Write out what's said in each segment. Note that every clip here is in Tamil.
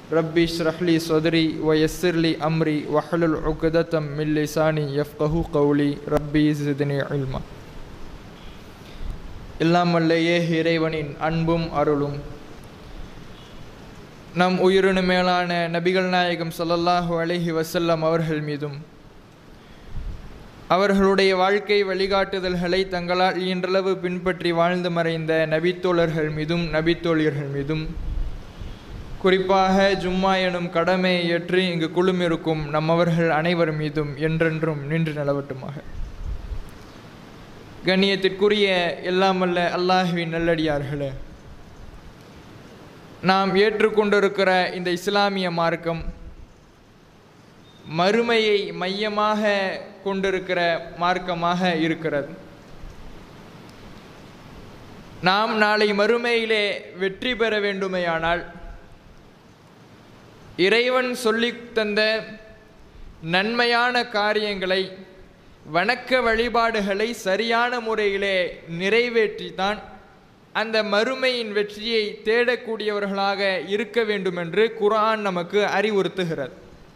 ربي اشرح لي صدري ويسر لي أمري واحلل عقدة من لساني يفقه قولي ربي زدني علما எல்லாம் வல்ல ஏக இறைவனின் அன்பும் அருளும் நம் உயிரினு மேலான நபிகள் நாயகம் ஸல்லல்லாஹு அலைஹி வஸல்லம் அவர்கள் மீதும் அவர்களுடைய வாழ்க்கை வழிகாட்டுதல்களை தங்களால் இன்றளவு பின்பற்றி வாழ்ந்து மறைந்த நபித்தோழர்கள் மீதும் நபித்தோழியர்கள் மீதும் குறிப்பாக ஜும்மா எனும் கடமையை ஏற்று இங்கு குழுமிருக்கும் நம்மவர்கள் அனைவர் மீதும் என்றென்றும் நின்று நிலவட்டுமாக கண்ணியத்திற்குரிய எல்லாம் வல்ல அல்லாஹுவின் நல்லடியார்களே நாம் ஏற்றுக்கொண்டிருக்கிற இந்த இஸ்லாமிய மார்க்கம் மறுமையை மையமாக கொண்டிருக்கிற மார்க்கமாக இருக்கிறது நாம் நாளை மறுமையிலே வெற்றி பெற வேண்டுமேயானால் இறைவன் சொல்லித் தந்த நன்மையான காரியங்களை வணக்க வழிபாடுகளை சரியான முறையிலே நிறைவேற்றித்தான் அந்த மறுமையின் வெற்றியை தேடக்கூடியவர்களாக இருக்க வேண்டும் என்று குர்ஆன் நமக்கு அறிவுறுத்துகிறது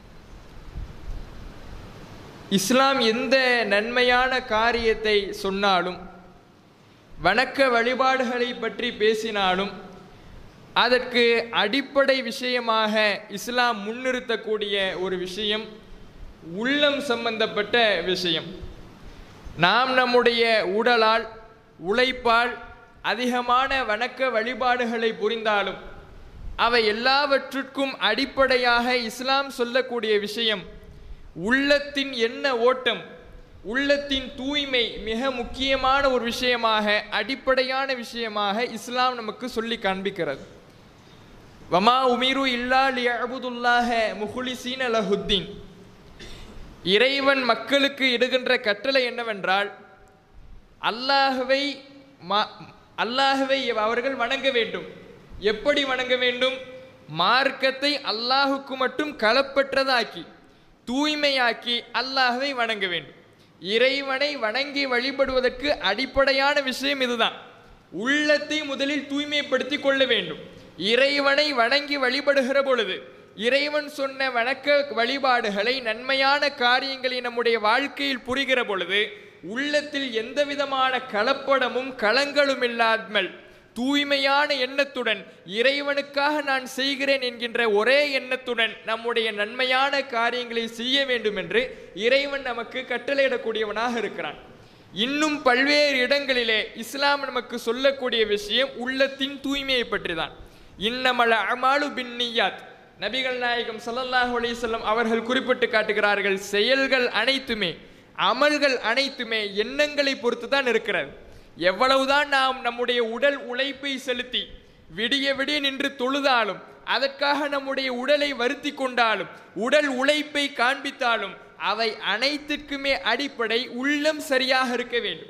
இஸ்லாம் எந்த நன்மையான காரியத்தை சொன்னாலும் வணக்க வழிபாடுகளை பற்றி பேசினாலும் அதற்கு அடிப்படை விஷயமாக இஸ்லாம் முன்னிறுத்தக்கூடிய ஒரு விஷயம் உள்ளம் சம்பந்தப்பட்ட விஷயம் நாம் நம்முடைய உடலால் உழைப்பால் அதிகமான வணக்க வழிபாடுகளை புரிந்தாலும் அவை எல்லாவற்றிற்கும் அடிப்படையாக இஸ்லாம் சொல்லக்கூடிய விஷயம் உள்ளத்தின் எண்ண ஓட்டம் உள்ளத்தின் தூய்மை மிக முக்கியமான ஒரு விஷயமாக அடிப்படையான விஷயமாக இஸ்லாம் நமக்கு சொல்லி காண்பிக்கிறது வமா உமிரு இல்லா லியஅபுதுல்லாஹ முஹ்லிசீன லஹுத்தீன் இறைவன் மக்களுக்கு இடுகின்ற கட்டளை என்னவென்றால் அல்லாஹுவை அல்லாஹுவை அவர்கள் வணங்க வேண்டும் எப்படி வணங்க வேண்டும் மார்க்கத்தை அல்லாஹுக்கு மட்டும் களப்பற்றதாக்கி தூய்மையாக்கி அல்லாஹுவை வணங்க வேண்டும் இறைவனை வணங்கி வழிபடுவதற்கு அடிப்படையான விஷயம் இதுதான் உள்ளத்தை முதலில் தூய்மைப்படுத்தி கொள்ள வேண்டும் இறைவனை வணங்கி வழிபடுகிற பொழுது இறைவன் சொன்ன வணக்க வழிபாடுகளை நன்மையான காரியங்களை நம்முடைய வாழ்க்கையில் புரிகிற பொழுது உள்ளத்தில் எந்த விதமான கலப்படமும் களங்களும் இல்லாமல் தூய்மையான எண்ணத்துடன் இறைவனுக்காக நான் செய்கிறேன் என்கின்ற ஒரே எண்ணத்துடன் நம்முடைய நன்மையான காரியங்களை செய்ய வேண்டும் என்று இறைவன் நமக்கு கட்டளையிடக்கூடியவனாக இருக்கிறான் இன்னும் பல்வேறு இடங்களிலே இஸ்லாம் நமக்கு சொல்லக்கூடிய விஷயம் உள்ளத்தின் தூய்மையை பற்றி தான் இன்னமல அமாலு பின் நியாத் நபிகள் நாயகம் சல்லல்லாஹு அலையம் அவர்கள் குறிப்பிட்டு காட்டுகிறார்கள் செயல்கள் அனைத்துமே அமல்கள் அனைத்துமே எண்ணங்களை பொறுத்து தான் இருக்கிறது எவ்வளவுதான் நாம் நம்முடைய உடல் உழைப்பை செலுத்தி விடிய விடிய நின்று தொழுதாலும் அதற்காக நம்முடைய உடலை வருத்தி கொண்டாலும் உடல் உழைப்பை காண்பித்தாலும் அவை அனைத்திற்குமே அடிப்படை உள்ளம் சரியாக இருக்க வேண்டும்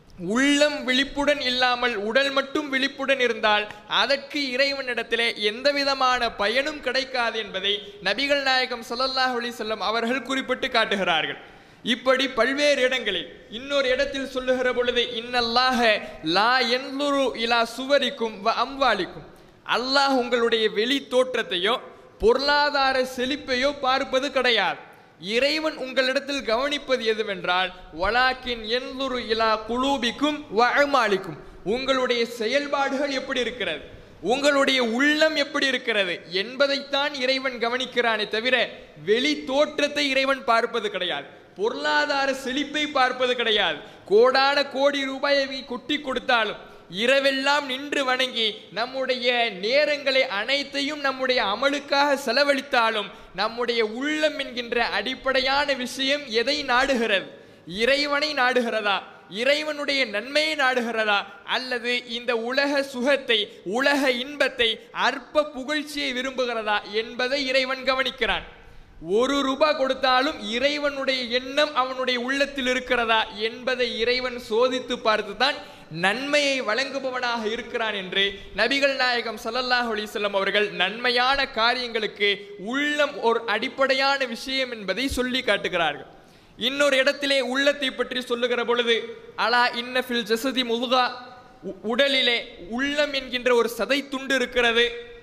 உள்ளம் விழிப்புடன் இல்லாமல் உடல் மட்டும் விழிப்புடன் இருந்தால் அதற்கு இறைவனிடத்திலே எந்த விதமான பயனும் கிடைக்காது என்பதை நபிகள் நாயகம் சொல்லல்லாஹ் அலி சொல்லம் அவர்கள் குறிப்பிட்டு காட்டுகிறார்கள் இப்படி பல்வேறு இடங்களில் இன்னொரு இடத்தில் சொல்லுகிற பொழுது இன்னல்லாக லா என்லுரு இலா சுவரிக்கும் வ அம்வாலிக்கும் அல்லாஹ் உங்களுடைய வெளி தோற்றத்தையோ பொருளாதார செழிப்பையோ பார்ப்பது கிடையாது இறைவன் உங்களிடத்தில் கவனிப்பது எதுவென்றால் வலாக்கின் என்லுரு இலா குலூபிக்கும் வழமாலிக்கும் உங்களுடைய செயல்பாடுகள் எப்படி இருக்கிறது உங்களுடைய உள்ளம் எப்படி இருக்கிறது என்பதைத்தான் இறைவன் கவனிக்கிறானே தவிர வெளி தோற்றத்தை இறைவன் பார்ப்பது கிடையாது பொருளாதார செழிப்பை பார்ப்பது கிடையாது கோடான கோடி ரூபாயை கொட்டி கொடுத்தாலும் இரவெல்லாம் நின்று வணங்கி நம்முடைய நேரங்களை அனைத்தையும் நம்முடைய அமலுக்காக செலவழித்தாலும் நம்முடைய உள்ளம் என்கின்ற அடிப்படையான விஷயம் எதை நாடுகிறது இறைவனை நாடுகிறதா இறைவனுடைய நன்மையை நாடுகிறதா அல்லது இந்த உலக சுகத்தை உலக இன்பத்தை அற்ப புகழ்ச்சியை விரும்புகிறதா என்பதை இறைவன் கவனிக்கிறான் ஒரு ரூபாய் கொடுத்தாலும் இறைவனுடைய எண்ணம் அவனுடைய உள்ளத்தில் இருக்கிறதா என்பதை இறைவன் சோதித்து பார்த்துதான் நன்மையை வழங்குபவனாக இருக்கிறான் என்று நபிகள் நாயகம் ஸல்லல்லாஹு அலைஹி வஸல்லம் அவர்கள் நன்மையான காரியங்களுக்கு உள்ளம் ஒரு அடிப்படையான விஷயம் என்பதை சொல்லி காட்டுகிறார்கள் இன்னொரு இடத்திலே உள்ளத்தை பற்றி சொல்லுகிற பொழுது அலா இன்னஃபில் ஜசதி முதுகா உடலிலே உள்ளம் என்கின்ற ஒரு சதை துண்டு இருக்கிறது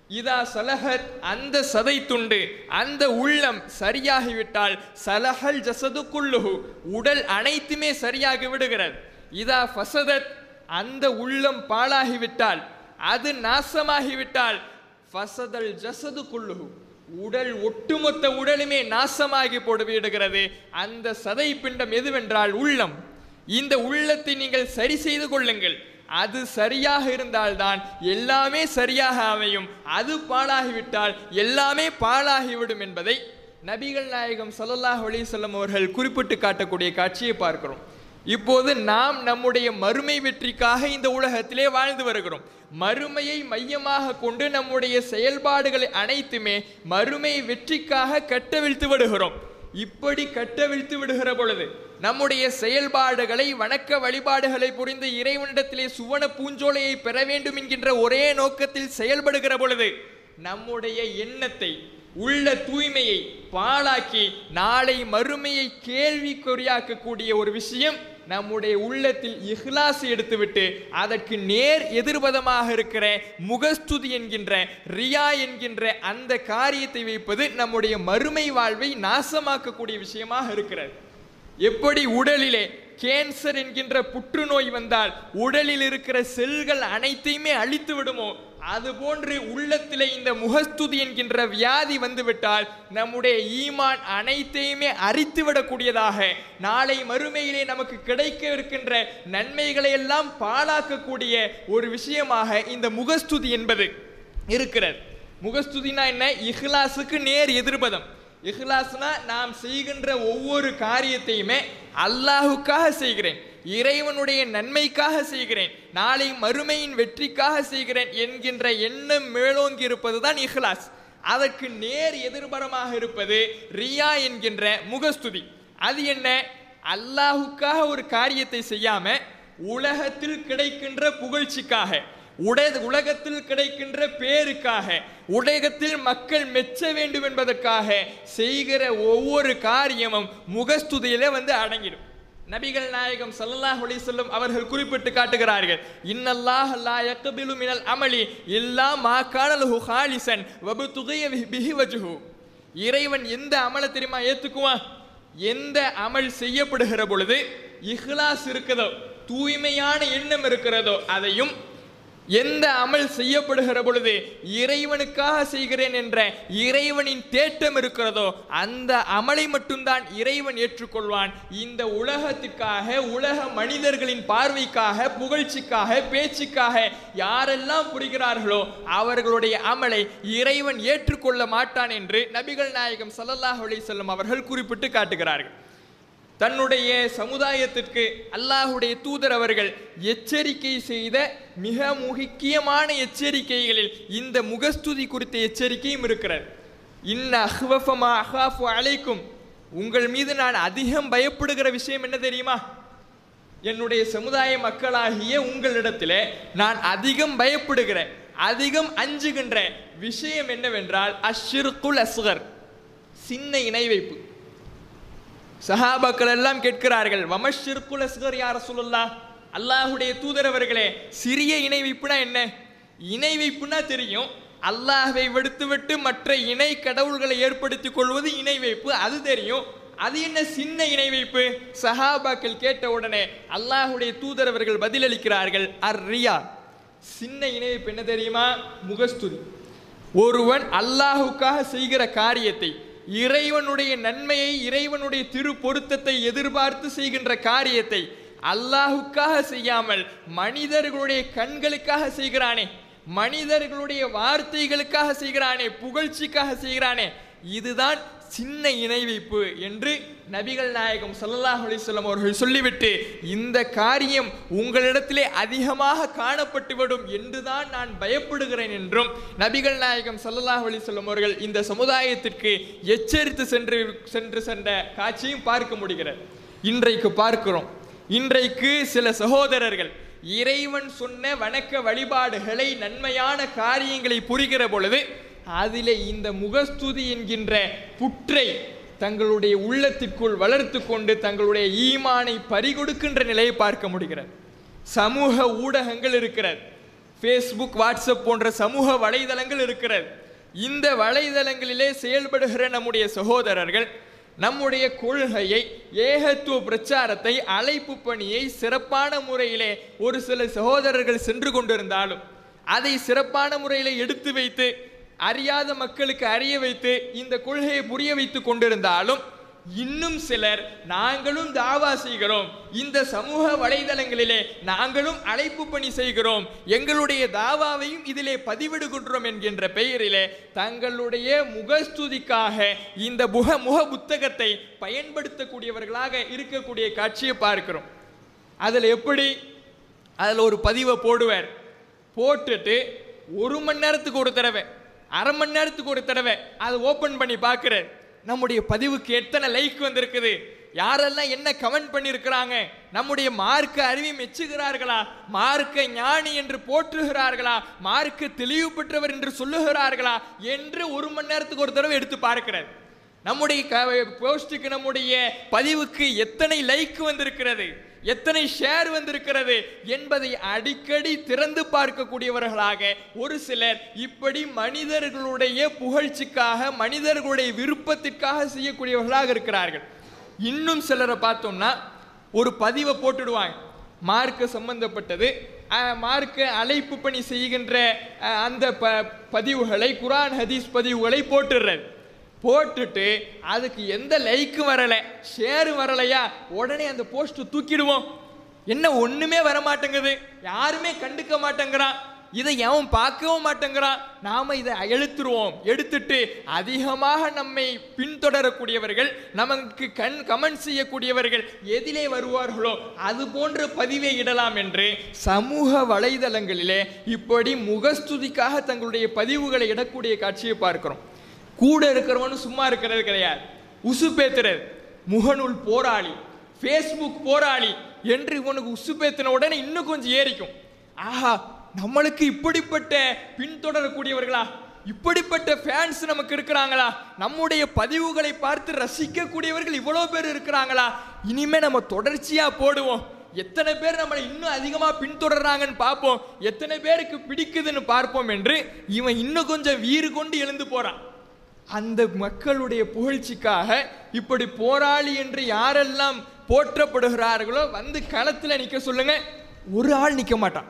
இதா சலஹத் அந்த சதை துண்டு அந்த உள்ளம் சரியாகிவிட்டால் சலஹல் ஜசது குல்லுஹு உடல் அனைத்துமே சரியாகி விடுகிறது இதா ஃபசதத் அந்த உள்ளம் பாழாகிவிட்டால் அது நாசமாகிவிட்டால் ஃபசதல் ஜசது குல்லுஹு உடல் ஒட்டுமொத்த உடலுமே நாசமாகி போடுவிடுகிறது அந்த சதை பிண்டம் எதுவென்றால் உள்ளம் இந்த உள்ளத்தை நீங்கள் சரி செய்து கொள்ளுங்கள் அது சரியாக இருந்தால்தான் எல்லாமே சரியாக அமையும் அது பாழாகிவிட்டால் எல்லாமே பாழாகிவிடும் என்பதை நபிகள் நாயகம் ஸல்லல்லாஹு அலைஹி வஸல்லம் அவர்கள் குறிப்பிட்டு காட்டக்கூடிய காட்சியை பார்க்கிறோம் இப்போது நாம் நம்முடைய மறுமை வெற்றிக்காக இந்த உலகத்திலே வாழ்ந்து வருகிறோம் மறுமையை மையமாக கொண்டு நம்முடைய செயல்பாடுகளை அனைத்துமே மறுமை வெற்றிக்காக கட்டவிழ்த்து விடுகிறோம் இப்படி கட்டவிழ்த்து விடுகிற பொழுது நம்முடைய செயல்பாடுகளை வணக்க வழிபாடுகளை புரிந்து இறைவனிடத்திலே சுவன பூஞ்சோலையை பெற வேண்டும் என்கின்ற ஒரே நோக்கத்தில் செயல்படுகிற பொழுது நம்முடைய எண்ணத்தை உள்ள தூய்மையை பாழாக்கி நாளை மறுமையை கேள்விக்குறியாக்கக்கூடிய ஒரு விஷயம் நம்முடைய உள்ளத்தில் இஹ்லாஸ் எடுத்துவிட்டு அதற்கு நேர் எதிர்பதமாக இருக்கிற முகஸ்துதி என்கின்ற ரியா என்கின்ற அந்த காரியத்தை வைப்பது நம்முடைய மறுமை வாழ்வை நாசமாக்கக்கூடிய விஷயமாக இருக்கிறது எப்படி உடலிலே கேன்சர் என்கின்ற புற்றுநோய் வந்தால் உடலில் இருக்கிற செல்கள் அனைத்தையுமே அழித்து விடுமோ அதுபோன்று உள்ளத்திலே இந்த முகஸ்துதி என்கின்ற வியாதி வந்துவிட்டால் நம்முடைய ஈமான் அனைத்தையுமே அரித்து விடக்கூடியதாக நாளை மறுமையிலே நமக்கு கிடைக்க இருக்கின்ற நன்மைகளை எல்லாம் பாழாக்கக்கூடிய ஒரு விஷயமாக இந்த முகஸ்துதி என்பது இருக்கிறது முகஸ்துதினா என்ன இஹ்லாஸுக்கு நேர் எதிர்பதம் இஹ்லாஸ்னா நாம் செய்கின்ற ஒவ்வொரு காரியத்தையுமே அல்லாஹுக்காக செய்கிறேன் இறைவனுடைய நன்மைக்காக செய்கிறேன் நாளை மறுமையின் வெற்றிக்காக செய்கிறேன் என்கின்ற எண்ணம் மேலோங்கி இருப்பது தான் இஹ்லாஸ் அதற்கு நேர் எதிர்பரமாக இருப்பது ரியா என்கின்ற முகஸ்துதி அது என்ன அல்லாஹுக்காக ஒரு காரியத்தை செய்யாம உலகத்தில் கிடைக்கின்ற புகழ்ச்சிக்காக உட உலகத்தில் கிடைக்கின்ற பேருக்காக உலகத்தில் மக்கள் மெச்ச வேண்டும் என்பதற்காக செய்கிற ஒவ்வொரு காரியமும் முகஸ்துதியில வந்து அடங்கிடும் நபிகள் நாயகம் ஸல்லல்லாஹு அலைஹி வஸல்லம் அவர்கள் குறிப்பிட்டு காட்டுகிறார்கள் இன்னல்லாஹ் லா யக்பிலு மினல் அமலி இல்லா மா கான லஹு ஹாலிசன் வபுதுகிய பிஹி வஜ்ஹு இறைவன் எந்த அமலை தெரியுமா ஏத்துக்குவான் எந்த அமல் செய்யப்படுகிற பொழுது இஹ்லாஸ் இருக்கிறதோ தூய்மையான எண்ணம் இருக்கிறதோ அதையும் எந்த அமல் செய்யப்படுகிற பொழுது இறைவனுக்காக செய்கிறேன் என்ற இறைவனின் தேட்டம் இருக்கிறதோ அந்த அமலை மட்டும்தான் இறைவன் ஏற்றுக்கொள்வான் இந்த உலகத்திற்காக உலக மனிதர்களின் பார்வைக்காக புகழ்ச்சிக்காக பேச்சுக்காக யாரெல்லாம் புரிகிறார்களோ அவர்களுடைய அமலை இறைவன் ஏற்றுக்கொள்ள மாட்டான் என்று நபிகள் நாயகம் ஸல்லல்லாஹு அலைஹி வஸல்லம் அவர்கள் குறிப்பிட்டு காட்டுகிறார்கள் தன்னுடைய சமுதாயத்திற்கு அல்லாஹுடைய தூதர் அவர்கள் எச்சரிக்கை செய்த மிக முக்கியமான எச்சரிக்கைகளில் இந்த முகஸ்துதி குறித்த எச்சரிக்கையும் இருக்கிறது இன்ன அஹ்வஃபமா அஹாஃபு அலைக்கும் உங்கள் மீது நான் அதிகம் பயப்படுகிற விஷயம் என்ன தெரியுமா என்னுடைய சமுதாய மக்களாகிய உங்களிடத்திலே நான் அதிகம் பயப்படுகிறேன் அதிகம் அஞ்சுகின்ற விஷயம் என்னவென்றால் அஷ்ஷிர்குல் அஸ்கர் சின்ன இணை வைப்பு சஹாபாக்கள் எல்லாம் கேட்கிறார்கள் வமஷிர்குல் அஸ்கர் யார் சொல்லல்லா அல்லாஹுடைய தூதர் அவர்களே சிறிய இணை வைப்புனா என்ன இணை வைப்புனா தெரியும் அல்லாஹ்வை விடுத்துவிட்டு மற்ற இணை கடவுள்களை ஏற்படுத்திக் கொள்வது இணை வைப்பு அது தெரியும் அது என்ன சின்ன இணை வைப்பு சஹாபாக்கள் கேட்ட உடனே அல்லாஹுடைய தூதர் அவர்கள் பதிலளிக்கிறார்கள் அர் ரியா சின்ன இணை வைப்பு என்ன தெரியுமா முகஸ்துதி ஒருவன் அல்லாஹுக்காக செய்கிற காரியத்தை இறைவனுடைய நன்மையை இறைவனுடைய திரு பொருத்தத்தை எதிர்பார்த்து செய்கின்ற காரியத்தை அல்லாஹுக்காக செய்யாமல் மனிதர்களுடைய கண்களுக்காக செய்கிறானே மனிதர்களுடைய வார்த்தைகளுக்காக செய்கிறானே புகழ்ச்சிக்காக செய்கிறானே இதுதான் சின்ன இணை வைப்பு என்று நபிகள் நாயகம் ஸல்லல்லாஹு அலைஹி வஸல்லம் அவர்கள் சொல்லிவிட்டு இந்த காரியம் உங்களிடத்திலே அதிகமாக காணப்பட்டுவிடும் என்றுதான் நான் பயப்படுகிறேன் என்றும் நபிகள் நாயகம் ஸல்லல்லாஹு அலைஹி வஸல்லம் அவர்கள் இந்த சமுதாயத்திற்கு எச்சரித்து சென்று சென்று சென்ற காட்சியும் பார்க்க முடிகிறது இன்றைக்கு பார்க்கிறோம் இன்றைக்கு சில சகோதரர்கள் இறைவன் சொன்ன வணக்க வழிபாடுகளை நன்மையான காரியங்களை புரிகிற பொழுது அதிலே இந்த முகஸ்துதி என்கின்ற புற்றை தங்களுடைய உள்ளத்திற்குள் வளர்த்து கொண்டு தங்களுடைய ஈமானை பறிகொடுக்கின்ற நிலையை பார்க்க முடிகிறது சமூக ஊடகங்கள் இருக்கிறது ஃபேஸ்புக் வாட்ஸ்அப் போன்ற சமூக வலைதளங்கள் இருக்கிறது இந்த வலைதளங்களிலே செயல்படுகிற நம்முடைய சகோதரர்கள் நம்முடைய கொள்கையை ஏகத்துவ பிரச்சாரத்தை அழைப்பு பணியை சிறப்பான முறையிலே ஒரு சில சகோதரர்கள் சென்று கொண்டிருந்தாலும் அதை சிறப்பான முறையில் எடுத்து வைத்து அறியாத மக்களுக்கு அறிய வைத்து இந்த கொள்கையை புரிய வைத்து கொண்டிருந்தாலும் இன்னும் சிலர் நாங்களும் தாவா செய்கிறோம் இந்த சமூக வலைதளங்களிலே நாங்களும் அழைப்பு பணி செய்கிறோம் எங்களுடைய தாவாவையும் இதிலே பதிவிடுகின்றோம் என்கின்ற பெயரிலே தங்களுடைய முகஸ்துதிக்காக இந்த முக முக புத்தகத்தை பயன்படுத்தக்கூடியவர்களாக இருக்கக்கூடிய காட்சியை பார்க்கிறோம் அதில் எப்படி அதில் ஒரு பதிவை போடுவார் போட்டுட்டு ஒரு மணி நேரத்துக்கு ஒரு தடவை அரை மணி நேரத்துக்கு ஒரு தடவை அதை ஓப்பன் பண்ணி பார்க்குறார் நம்முடைய பதிவுக்கு எத்தனை லைக் வந்திருக்குது யாரெல்லாம் என்ன கமெண்ட் பண்ணியிருக்கிறாங்க நம்முடைய மார்க்க அறிவை மெச்சுகிறார்களா மார்க்க ஞானி என்று போற்றுகிறார்களா மார்க்க தெளிவு பெற்றவர் என்று சொல்லுகிறார்களா என்று ஒரு மணி நேரத்துக்கு ஒரு தடவை எடுத்து பார்க்கிறார் நம்முடைய போஸ்டுக்கு நம்முடைய பதிவுக்கு எத்தனை லைக் வந்திருக்கிறது எத்தனை ஷேர் வந்திருக்கிறது என்பதை அடிக்கடி திறந்து பார்க்கக்கூடியவர்களாக ஒரு சிலர் இப்படி மனிதர்களுடைய புகழ்ச்சிக்காக மனிதர்களுடைய விருப்பத்திற்காக செய்யக்கூடியவர்களாக இருக்கிறார்கள் இன்னும் சிலரை பார்த்தோம்னா ஒரு பதிவை போட்டுடுவாங்க மார்க்க சம்பந்தப்பட்டது அஹ், மார்க்க அழைப்பு பணி செய்கின்ற அஹ், அந்த ப பதிவுகளை குரான் ஹதீஸ் பதிவுகளை போட்டுடுறது போட்டுட்டு அதுக்கு எந்த லைக்கு வரலை ஷேர் வரலையா உடனே அந்த போஸ்ட் தூக்கிடுவோம் என்ன ஒண்ணுமே வர மாட்டேங்குது யாருமே கண்டுக்க மாட்டேங்கிறான் இதை எவன் பார்க்கவும் மாட்டேங்கிறான் நாம இதை எழுத்துருவோம் எடுத்துட்டு அதிகமாக நம்மை பின்தொடரக்கூடியவர்கள் நமக்கு கண் கமெண்ட் செய்யக்கூடியவர்கள் எதிலே வருவார்களோ அது போன்ற பதிவை இடலாம் என்று சமூக வலைதளங்களிலே இப்படி முகஸ்துதிக்காக தங்களுடைய பதிவுகளை இடக்கூடிய காட்சியை பார்க்கிறோம் கூட இருக்கிறவனும் சும்மா இருக்கிறது கிடையாது உசுப்பேத்துறது முகநூல் போராளி ஃபேஸ்புக் போராளி என்று இவனுக்கு உசுப்பேத்தின உடனே இன்னும் கொஞ்சம் ஏறிக்கும் ஆஹா நம்மளுக்கு இப்படிப்பட்ட பின்தொடரக்கூடியவர்களா இப்படிப்பட்ட ஃபேன்ஸ் நமக்கு இருக்கிறாங்களா நம்முடைய பதிவுகளை பார்த்து ரசிக்கக்கூடியவர்கள் இவ்வளோ பேர் இருக்கிறாங்களா இனிமே நம்ம தொடர்ச்சியா போடுவோம் எத்தனை பேர் நம்மளை இன்னும் அதிகமா பின்தொடர்றாங்கன்னு பார்ப்போம் எத்தனை பேருக்கு பிடிக்குதுன்னு பார்ப்போம் என்று இவன் இன்னும் கொஞ்சம் வீறு கொண்டு எழுந்து போறான் அந்த மக்களுடைய புகழ்ச்சிக்காக இப்படி போராளி என்று யாரெல்லாம் போற்றப்படுகிறார்களோ வந்து களத்தில் நிற்க சொல்லுங்க ஒரு ஆள் நிற்க மாட்டான்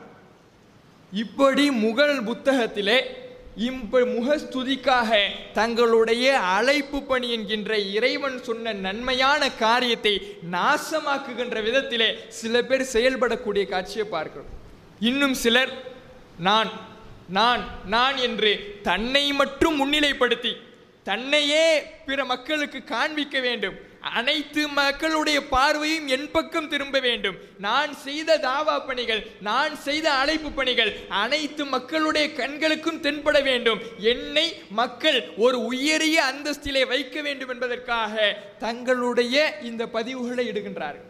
இப்படி முகல் புத்தகத்திலே இம்ப முகஸ்துதிக்காக தங்களுடைய அழைப்பு பணி என்கின்ற இறைவன் சொன்ன நன்மையான காரியத்தை நாசமாக்குகின்ற விதத்திலே சில பேர் செயல்படக்கூடிய காட்சியை பார்க்கிறோம் இன்னும் சிலர் நான் நான் நான் என்று தன்னை மட்டும் முன்னிலைப்படுத்தி தன்னையே பிற மக்களுக்கு காண்பிக்க வேண்டும் அனைத்து மக்களுடைய பார்வையும் என் பக்கம் திரும்ப வேண்டும் நான் செய்த தாவா பணிகள் நான் செய்த அழைப்பு பணிகள் அனைத்து மக்களுடைய கண்களுக்கும் தென்பட வேண்டும் என்னை மக்கள் ஒரு உயரிய அந்தஸ்திலே வைக்க வேண்டும் என்பதற்காக தங்களுடைய இந்த பதிவுகளை இடுகின்றார்கள்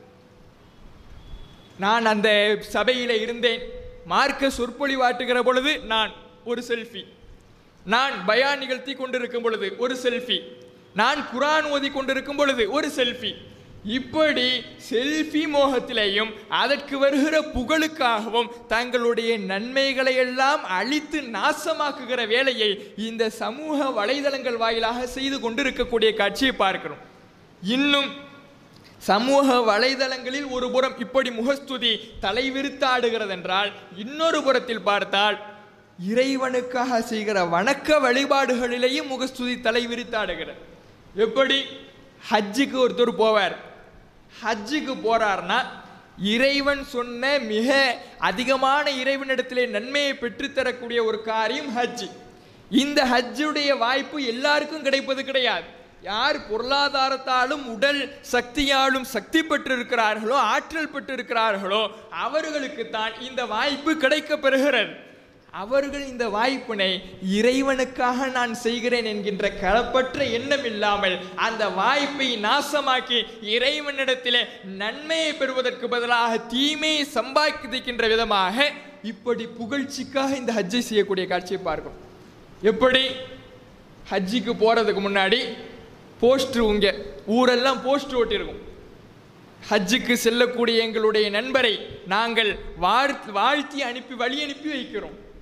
நான் அந்த சபையில இருந்தேன் மார்க்க சொற்பொழிவாட்டுகிற பொழுது நான் ஒரு செல்ஃபி நான் பயான் நிகழ்த்தி கொண்டிருக்கும் பொழுது ஒரு செல்ஃபி நான் குரான் ஓதி கொண்டிருக்கும் பொழுது ஒரு செல்ஃபி இப்படி செல்ஃபி மோகத்திலேயும் அதற்கு வருகிற புகழுக்காகவும் தங்களுடைய நன்மைகளை எல்லாம் அழித்து நாசமாக்குகிற வேலையை இந்த சமூக வலைதளங்கள் வாயிலாக செய்து கொண்டிருக்கக்கூடிய காட்சியை பார்க்கிறோம் இன்னும் சமூக வலைதளங்களில் ஒரு புறம் இப்படி முகஸ்துதி தலைவிரித்தாடுகிறது என்றால் இன்னொரு புறத்தில் பார்த்தால் இறைவனுக்காக செய்கிற வணக்க வழிபாடுகளிலேயும் முகஸ்துதி தலைவிரித்தாடுகிறது எப்படி ஹஜ்ஜுக்கு ஒருத்தர் போவார் ஹஜ்ஜுக்கு போறார்னா இறைவன் சொன்ன மிக அதிகமான இறைவனிடத்திலே நன்மையை பெற்றுத்தரக்கூடிய ஒரு காரியம் ஹஜ் இந்த ஹஜ்ஜுடைய வாய்ப்பு எல்லாருக்கும் கிடைப்பது கிடையாது யார் பொருளாதாரத்தாலும் உடல் சக்தியாலும் சக்தி பெற்றிருக்கிறார்களோ ஆற்றல் பெற்றிருக்கிறார்களோ அவர்களுக்கு தான் இந்த வாய்ப்பு கிடைக்கப் பெறுகிறது அவர்கள் இந்த வாய்ப்பினை இறைவனுக்காக நான் செய்கிறேன் என்கின்ற களப்பற்ற எண்ணம் இல்லாமல் அந்த வாய்ப்பை நாசமாக்கி இறைவனிடத்திலே நன்மையை பெறுவதற்கு பதிலாக தீமையை சம்பாதிக்கின்ற விதமாக இப்படி புகழ்ச்சிக்காக இந்த ஹஜ்ஜை செய்யக்கூடிய காட்சியை பார்க்கும் எப்படி ஹஜ்ஜிக்கு போறதுக்கு முன்னாடி போஸ்டர் உங்க ஊரெல்லாம் போஸ்டர் ஒட்டியிருக்கும் ஹஜ்ஜுக்கு செல்லக்கூடிய எங்களுடைய நண்பரை நாங்கள் வாழ் வாழ்த்தி அனுப்பி வழி அனுப்பி வைக்கிறோம்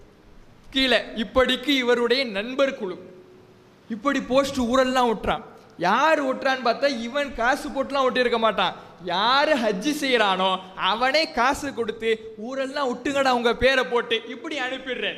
கீழே இப்படிக்கு இவருடைய நண்பர் குழு இப்படி போஸ்ட் ஊரெல்லாம் ஒட்டுறான் யார் ஒட்டுறான்னு பார்த்தா இவன் காசு போட்டுலாம் ஒட்டியிருக்க மாட்டான் யார் ஹஜ்ஜி செய்கிறானோ அவனே காசு கொடுத்து ஊரெல்லாம் ஒட்டுங்கடா உங்க பேரை போட்டு இப்படி அனுப்பிடுறேன்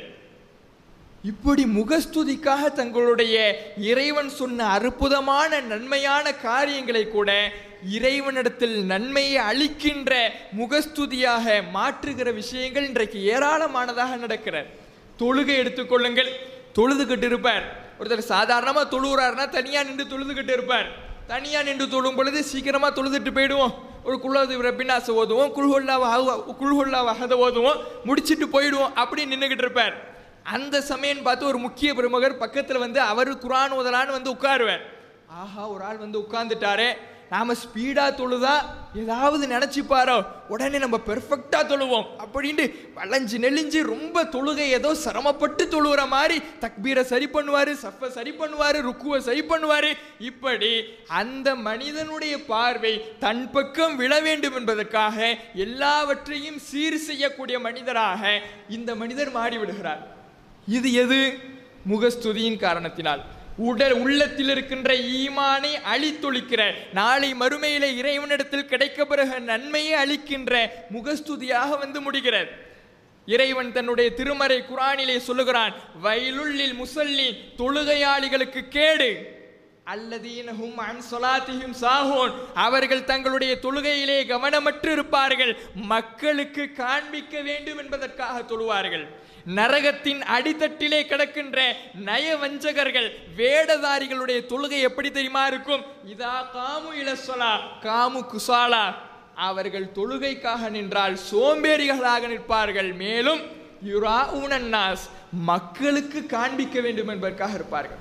இப்படி முகஸ்துதிக்காக தங்களுடைய இறைவன் சொன்ன அற்புதமான நன்மையான காரியங்களை கூட இறைவனிடத்தில் நன்மையை அளிக்கின்ற முகஸ்துதியாக மாற்றுகிற விஷயங்கள் இன்றைக்கு ஏராளமானதாக நடக்கிறது தொழுகை எடுத்துக்கொள்ளுங்கள் தொழுதுகிட்டு இருப்பார் ஒருத்தர் சாதாரணமா தொழுகிறாருன்னா தனியா நின்று தொழுதுகிட்டு இருப்பார் தனியா நின்று தொழும் பொழுது சீக்கிரமா தொழுதுட்டு போயிடுவோம் ஒரு குள்ளது பின்னாச ஓதுவோம் குழுகொல்லா குழுகொல்லா வகத ஓதுவோம் முடிச்சிட்டு போயிடுவோம் அப்படி நின்றுகிட்டு இருப்பார் அந்த சமயம் பார்த்து ஒரு முக்கிய பிரமுகர் பக்கத்துல வந்து அவர் குரான் ஓதலான்னு வந்து உட்காருவார் ஆஹா ஒரு ஆள் வந்து உட்கார்ந்துட்டாரே நாம ஸ்பீடா தொழுதா ஏதாவது நினைச்சுப்பாரோ உடனே நம்ம பெர்ஃபெக்டா தொழுவோம் அப்படின்ட்டு வளைஞ்சு நெளிஞ்சு ரொம்ப தொழுகை ஏதோ சிரமப்பட்டு தொழுகிற மாதிரி தக்பீரை சரி பண்ணுவாரு சஃபை சரி பண்ணுவாரு ருக்குவை சரி பண்ணுவாரு இப்படி அந்த மனிதனுடைய பார்வை தன் பக்கம் விழ வேண்டும் என்பதற்காக எல்லாவற்றையும் சீர் செய்யக்கூடிய மனிதராக இந்த மனிதர் மாறி விடுகிறார் இது எது முகஸ்துதியின் காரணத்தினால் உடல் உள்ளத்தில் இருக்கின்ற ஈமானை அழித்தொழிக்கிற நாளை மறுமையில இறைவனிடத்தில் கிடைக்கப்பெறுக நன்மையை அளிக்கின்ற முகஸ்துதியாக வந்து முடிகிறது இறைவன் தன்னுடைய திருமறை குரானிலே சொல்லுகிறான் வயலுள்ளில் முசல்லின் தொழுகையாளிகளுக்கு கேடு அல்லதீனஹும் அன் சொலாத்திஹும் சாஹோன் அவர்கள் தங்களுடைய தொழுகையிலே கவனமற்று இருப்பார்கள் மக்களுக்கு காண்பிக்க வேண்டும் என்பதற்காக தொழுவார்கள் நரகத்தின் அடித்தட்டிலே கிடக்கின்ற நயவஞ்சகர்கள் வேடதாரிகளுடைய தொழுகை எப்படி தெரியுமா இருக்கும் இதா காமு இலசொலா காமு குசாலா அவர்கள் தொழுகைக்காக நின்றால் சோம்பேறிகளாக நிற்பார்கள் மேலும் யுரா உனன்னாஸ் மக்களுக்கு காண்பிக்க வேண்டும் என்பதற்காக இருப்பார்கள்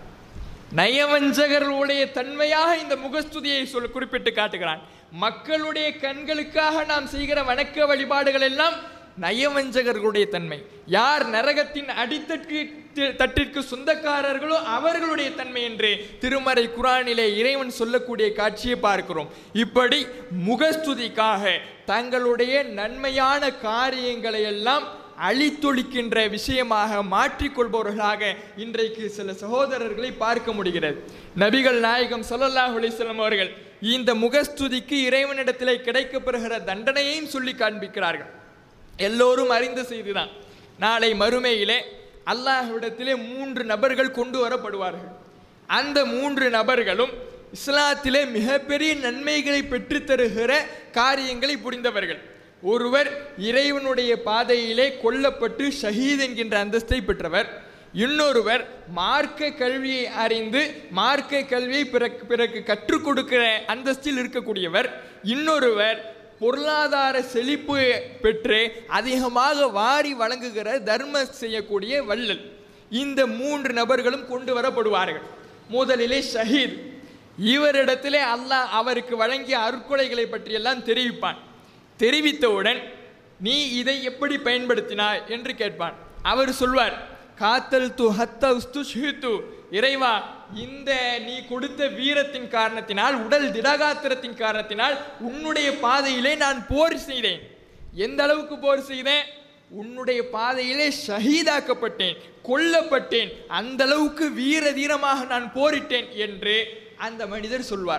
நயவஞ்சகர்களுடைய தன்மையாக இந்த முகஸ்துதியை சொல் குறிப்பிட்டு காட்டுகிறான் மக்களுடைய கண்களுக்காக நாம் செய்கிற வணக்க வழிபாடுகள் எல்லாம் நயவஞ்சகர்களுடைய தன்மை யார் நரகத்தின் அடித்தட்டு தட்டிற்கு சொந்தக்காரர்களோ அவர்களுடைய தன்மை என்று திருமறை குரானிலே இறைவன் சொல்லக்கூடிய காட்சியை பார்க்கிறோம் இப்படி முகஸ்துதிக்காக தங்களுடைய நன்மையான காரியங்களை எல்லாம் அழித்தொழிக்கின்ற விஷயமாக மாற்றிக்கொள்பவர்களாக இன்றைக்கு சில சகோதரர்களை பார்க்க முடிகிறது நபிகள் நாயகம் ஸல்லல்லாஹு அலைஹி வஸல்லம் அவர்கள் இந்த முகஸ்துதிக்கு இறைவனிடத்திலே கிடைக்கப்பெறுகிற தண்டனையையும் சொல்லி காண்பிக்கிறார்கள் எல்லோரும் அறிந்த செய்திதான் நாளை மறுமையிலே அல்லாஹ்விடத்திலே மூன்று நபர்கள் கொண்டு வரப்படுவார்கள் அந்த மூன்று நபர்களும் இஸ்லாத்திலே மிகப்பெரிய நன்மைகளை பெற்றுத் தருகிற காரியங்களை புரிந்தவர்கள் ஒருவர் இறைவனுடைய பாதையிலே கொல்லப்பட்டு ஷஹீத் என்கின்ற அந்தஸ்தை பெற்றவர் இன்னொருவர் மார்க்க கல்வியை அறிந்து மார்க்க கல்வியை பிறகு பிறகு கற்றுக் கொடுக்கிற அந்தஸ்தில் இருக்கக்கூடியவர் இன்னொருவர் பொருளாதார செழிப்பு பெற்று அதிகமாக வாரி வழங்குகிற தர்ம செய்யக்கூடிய வள்ளல் இந்த மூன்று நபர்களும் கொண்டு வரப்படுவார்கள் முதலிலே ஷஹீத் இவரிடத்திலே அல்லாஹ் அவருக்கு வழங்கிய அருட்கொலைகளை பற்றியெல்லாம் தெரிவிப்பான் தெரிவித்தவுடன் நீ இதை எப்படி பயன்படுத்தினாய் என்று கேட்பான் அவர் சொல்வார் காத்தல் து ஹத்து ஷித்து இறைவா இந்த நீ கொடுத்த வீரத்தின் காரணத்தினால் உடல் திடகாத்திரத்தின் காரணத்தினால் உன்னுடைய பாதையிலே நான் போர் செய்தேன் எந்த அளவுக்கு போர் செய்தேன் உன்னுடைய பாதையிலே ஷஹீதாக்கப்பட்டேன் கொல்லப்பட்டேன் அந்த அளவுக்கு வீர தீரமாக நான் போரிட்டேன் என்று அந்த மனிதர் சொல்வார்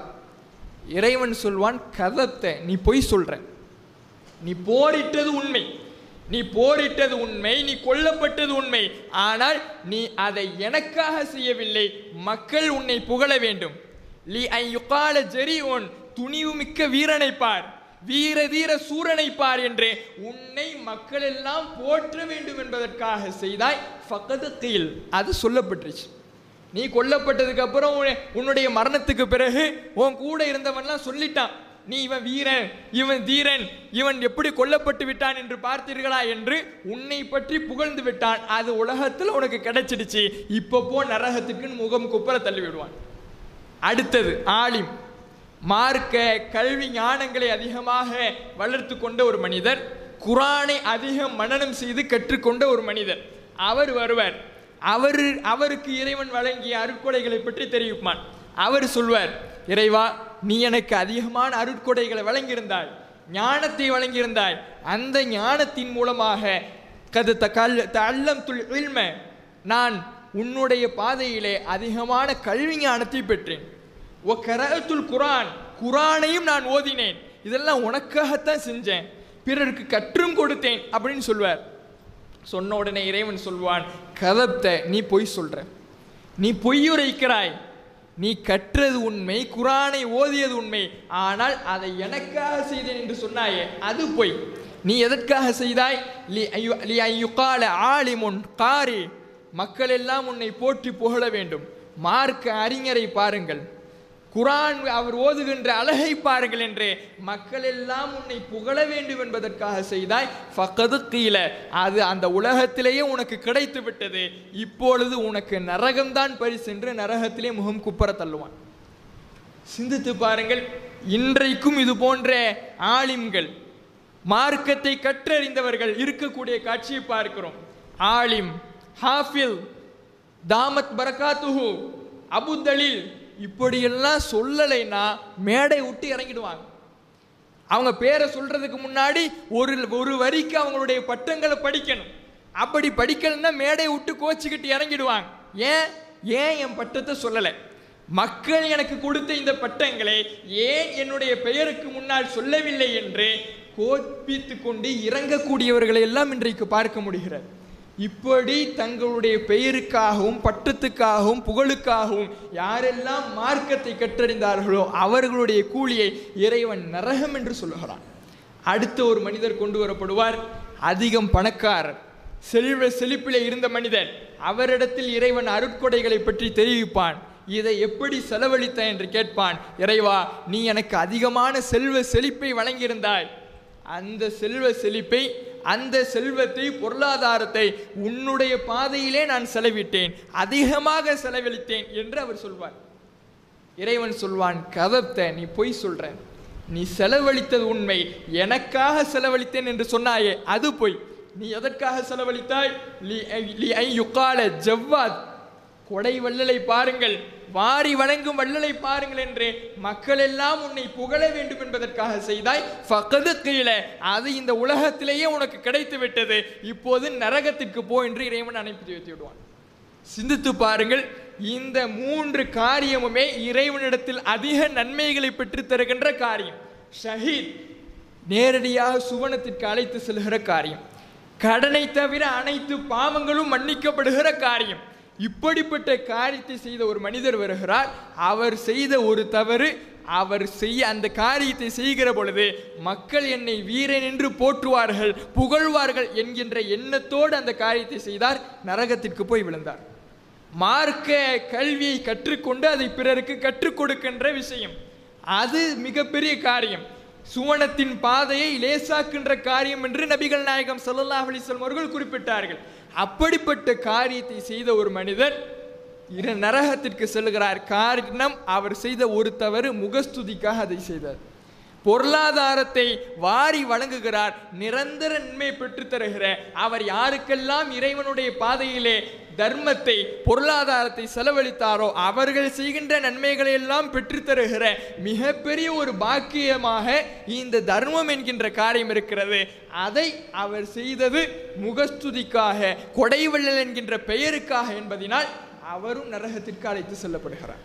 இறைவன் சொல்வான் கதத்தை நீ பொய் சொல்ற நீ போரிட்டது உண்மை நீ போரிட்டது உண்மை நீ கொல்லப்பட்டது உண்மை ஆனால் நீ அதை எனக்காக செய்யவில்லை மக்கள் உன்னை புகழ வேண்டும் லி ஐ யுகால ஜெரி உன் துணிவு மிக்க வீரனை பார் வீர தீர சூரனை பார் என்று உன்னை மக்கள் எல்லாம் போற்ற வேண்டும் என்பதற்காக செய்தாய் ஃபகது கீழ் அது சொல்லப்பட்டுருச்சு நீ கொல்லப்பட்டதுக்கு அப்புறம் உன்னை- உன்னுடைய மரணத்துக்கு பிறகு உன் கூட இருந்தவன்லாம் சொல்லிட்டான் நீ இவன் வீரன் இவன் தீரன் இவன் எப்படி கொல்லப்பட்டு விட்டான் என்று பார்த்தீர்களா என்று உன்னை பற்றி புகழ்ந்து விட்டான் அது உலகத்தில் உனக்கு கிடைச்சிடுச்சு இப்போ போ நரகத்துக்குன்னு முகம் குப்புற தள்ளி விடுவான் அடுத்தது ஆலிம் மார்க்க கல்வி ஞானங்களை அதிகமாக வளர்த்து கொண்ட ஒரு மனிதர் குரானை அதிகம் மனனம் செய்து கற்றுக்கொண்ட ஒரு மனிதர் அவர் வருவார் அவர் அவருக்கு இறைவன் வழங்கிய அருட்கொடைகளை பற்றி தெரிவிப்பான் அவர் சொல்வார் இறைவா நீ எனக்கு அதிகமான அருட்கொடைகளை வழங்கியிருந்தாய் ஞானத்தை வழங்கியிருந்தாய் அந்த ஞானத்தின் மூலமாக கது த கல் அல்லம் துல் இல்ம நான் உன்னுடைய பாதையிலே அதிகமான கல்வி ஞானத்தை பெற்றேன் ஓ கரத்துல் குரான் குரானையும் நான் ஓதினேன் இதெல்லாம் உனக்காகத்தான் செஞ்சேன் பிறருக்கு கற்றும் கொடுத்தேன் அப்படின்னு சொல்வார் சொன்ன உடனே இறைவன் சொல்வான் கதப்த நீ பொய் சொல்ற நீ பொய்யுரைக்கிறாய் நீ கற்றது உண்மை குரானை ஓதியது உண்மை ஆனால் அதை எனக்காக செய்தேன் என்று சொன்னாயே அது பொய் நீ எதற்காக செய்தாய் லி ஐயு- லி ஐயுகால ஆலிமுன் காரி மக்கள் எல்லாம் உன்னை போற்றி புகழ வேண்டும் மார்க்க அறிஞரை பாருங்கள் குரான் அவர் ஓதுகின்ற அழகை பாருங்கள் என்று மக்கள் எல்லாம் உன்னை புகழ வேண்டும் என்பதற்காக செய்தாய் ஃபக்கது கீழ அது அந்த உலகத்திலேயே உனக்கு கிடைத்து விட்டது இப்பொழுது உனக்கு நரகம்தான் பரிசு என்று நரகத்திலே முகம் குப்பர தள்ளுவான் சிந்தித்து பாருங்கள் இன்றைக்கும் இது போன்ற ஆலிம்கள் மார்க்கத்தை கற்றறிந்தவர்கள் இருக்கக்கூடிய காட்சியை பார்க்கிறோம் ஆலிம் ஹாஃபில் தாமத் பரகாத்துஹு அபு தலீல் இப்படியெல்லாம் சொல்லலைன்னா மேடை விட்டு இறங்கிடுவாங்க அவங்க பேரை சொல்றதுக்கு முன்னாடி ஒரு ஒரு வரிக்கு அவங்களுடைய பட்டங்களை படிக்கணும் அப்படி படிக்கலன்னா மேடை விட்டு கோச்சிக்கிட்டு இறங்கிடுவாங்க ஏன் ஏன் என் பட்டத்தை சொல்லலை மக்கள் எனக்கு கொடுத்த இந்த பட்டங்களை ஏன் என்னுடைய பெயருக்கு முன்னால் சொல்லவில்லை என்று கோபித்து கொண்டு இறங்கக்கூடியவர்களை எல்லாம் இன்றைக்கு பார்க்க முடிகிறது இப்படி தங்களுடைய பெயருக்காகவும் பட்டத்துக்காகவும் புகழுக்காகவும் யாரெல்லாம் மார்க்கத்தை கற்றறிந்தார்களோ அவர்களுடைய கூலியை இறைவன் நரகம் என்று சொல்லுகிறான் அடுத்த ஒரு மனிதர் கொண்டு வரப்படுவார் அதிகம் பணக்காரர் செல்வ செழிப்பிலே இருந்த மனிதர் அவரிடத்தில் இறைவன் அருட்கொடைகளை பற்றி தெரிவிப்பான் இதை எப்படி செலவழித்த என்று கேட்பான் இறைவா நீ எனக்கு அதிகமான செல்வ செழிப்பை வழங்கியிருந்தாய் அந்த செல்வ செழிப்பை அந்த செல்வத்தை பொருளாதாரத்தை உன்னுடைய பாதையிலே நான் செலவிட்டேன் அதிகமாக செலவழித்தேன் என்று அவர் சொல்வார் இறைவன் சொல்வான் கதப்த நீ பொய் சொல்ற நீ செலவழித்தது உண்மை எனக்காக செலவழித்தேன் என்று சொன்னாயே அது பொய் நீ எதற்காக செலவழித்தாய் லி லி ஐ யுகால ஜவ்வாத் கொடை வள்ளலை பாருங்கள் வாரி வணங்கும் வள்ளலை பாருங்கள் என்று மக்கள் எல்லாம் உன்னை புகழ வேண்டும் என்பதற்காக செய்தாய் ஃபகது கீழே அது இந்த உலகத்திலேயே உனக்கு கிடைத்து விட்டது இப்போது நரகத்திற்கு போ என்று இறைவன் அனுப்பி வைத்து விடுவான் சிந்தித்து பாருங்கள் இந்த மூன்று காரியமுமே இறைவனிடத்தில் அதிக நன்மைகளை பெற்றுத் தருகின்ற காரியம் ஷஹீத் நேரடியாக சுவனத்திற்கு அழைத்து செல்கிற காரியம் கடனை தவிர அனைத்து பாவங்களும் மன்னிக்கப்படுகிற காரியம் இப்படிப்பட்ட காரியத்தை செய்த ஒரு மனிதர் வருகிறார் அவர் செய்த ஒரு தவறு அவர் செய்ய அந்த காரியத்தை செய்கிற பொழுது மக்கள் என்னை வீரன் என்று போற்றுவார்கள் புகழ்வார்கள் என்கின்ற எண்ணத்தோடு அந்த காரியத்தை செய்தார் நரகத்திற்கு போய் விழுந்தார் மார்க்க கல்வியை கற்றுக்கொண்டு அதை பிறருக்கு கற்றுக் கொடுக்கின்ற விஷயம் அது மிகப்பெரிய காரியம் சுவனத்தின் பாதையை லேசாக்கின்ற காரியம் என்று நபிகள் நாயகம் ஸல்லல்லாஹு அலைஹி வஸல்லம் அவர்கள் குறிப்பிட்டார்கள் அப்படிப்பட்ட காரியத்தை செய்த ஒரு மனிதர் இரு நரகத்திற்கு செல்கிறார் காரணம் அவர் செய்த ஒரு தவறு முகஸ்துதிக்காக அதை செய்தார் பொருளாதாரத்தை வாரி வழங்குகிறார் நிரந்தர நன்மை பெற்றுத் தருகிற அவர் யாருக்கெல்லாம் இறைவனுடைய பாதையிலே தர்மத்தை பொருளாதாரத்தை செலவழித்தாரோ அவர்கள் செய்கின்ற நன்மைகளை எல்லாம் பெற்றுத் தருகிற மிகப்பெரிய ஒரு பாக்கியமாக இந்த தர்மம் என்கின்ற காரியம் இருக்கிறது அதை அவர் செய்தது முகஸ்துதிக்காக கொடைவள்ளல் என்கின்ற பெயருக்காக என்பதினால் அவரும் நரகத்திற்கு அழைத்து செல்லப்படுகிறார்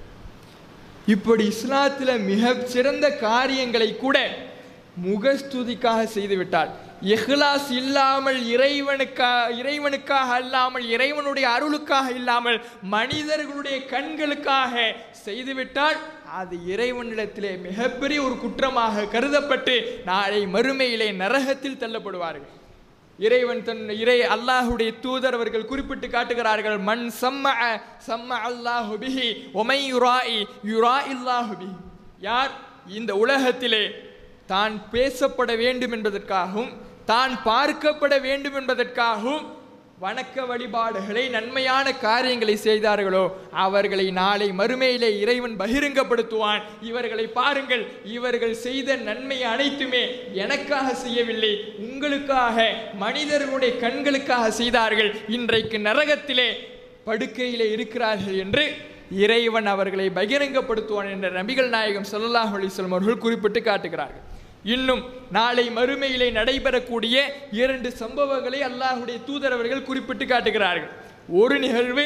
இப்படி இஸ்லாத்தில் மிக சிறந்த காரியங்களை கூட முகஸ்துதிக்காக செய்துவிட்டால் இஹ்லாஸ் இல்லாமல் இறைவனுக்காக இறைவனுக்காக அல்லாமல் இறைவனுடைய அருளுக்காக இல்லாமல் மனிதர்களுடைய கண்களுக்காக செய்துவிட்டால் அது இறைவனிடத்திலே மிகப்பெரிய ஒரு குற்றமாக கருதப்பட்டு நாளை மறுமையிலே நரகத்தில் தள்ளப்படுவார்கள் இறைவன் தன் இறை அல்லாஹுடைய தூதர் அவர்கள் குறிப்பிட்டு காட்டுகிறார்கள் மண் சம்ம சம்ம அல்லாஹு பிஹி ஒமை யுராஇ யுரா இல்லாஹு பிஹி யார் இந்த உலகத்திலே தான் பேசப்பட வேண்டும் என்பதற்காகவும் தான் பார்க்கப்பட வேண்டும் என்பதற்காகவும் வணக்க வழிபாடுகளை நன்மையான காரியங்களை செய்தார்களோ அவர்களை நாளை மறுமையிலே இறைவன் பகிரங்கப்படுத்துவான் இவர்களை பாருங்கள் இவர்கள் செய்த நன்மை அனைத்துமே எனக்காக செய்யவில்லை உங்களுக்காக மனிதர்களுடைய கண்களுக்காக செய்தார்கள் இன்றைக்கு நரகத்திலே படுக்கையிலே இருக்கிறார்கள் என்று இறைவன் அவர்களை பகிரங்கப்படுத்துவான் என்ற நபிகள் நாயகம் ஸல்லல்லாஹு அலைஹி வஸல்லம் அவர்கள் குறிப்பிட்டு காட்டுகிறார்கள் இன்னும் நாளை மறுமையிலே நடைபெறக்கூடிய இரண்டு சம்பவங்களை அல்லாஹுடைய தூதர் அவர்கள் குறிப்பிட்டு காட்டுகிறார்கள் ஒரு நிகழ்வு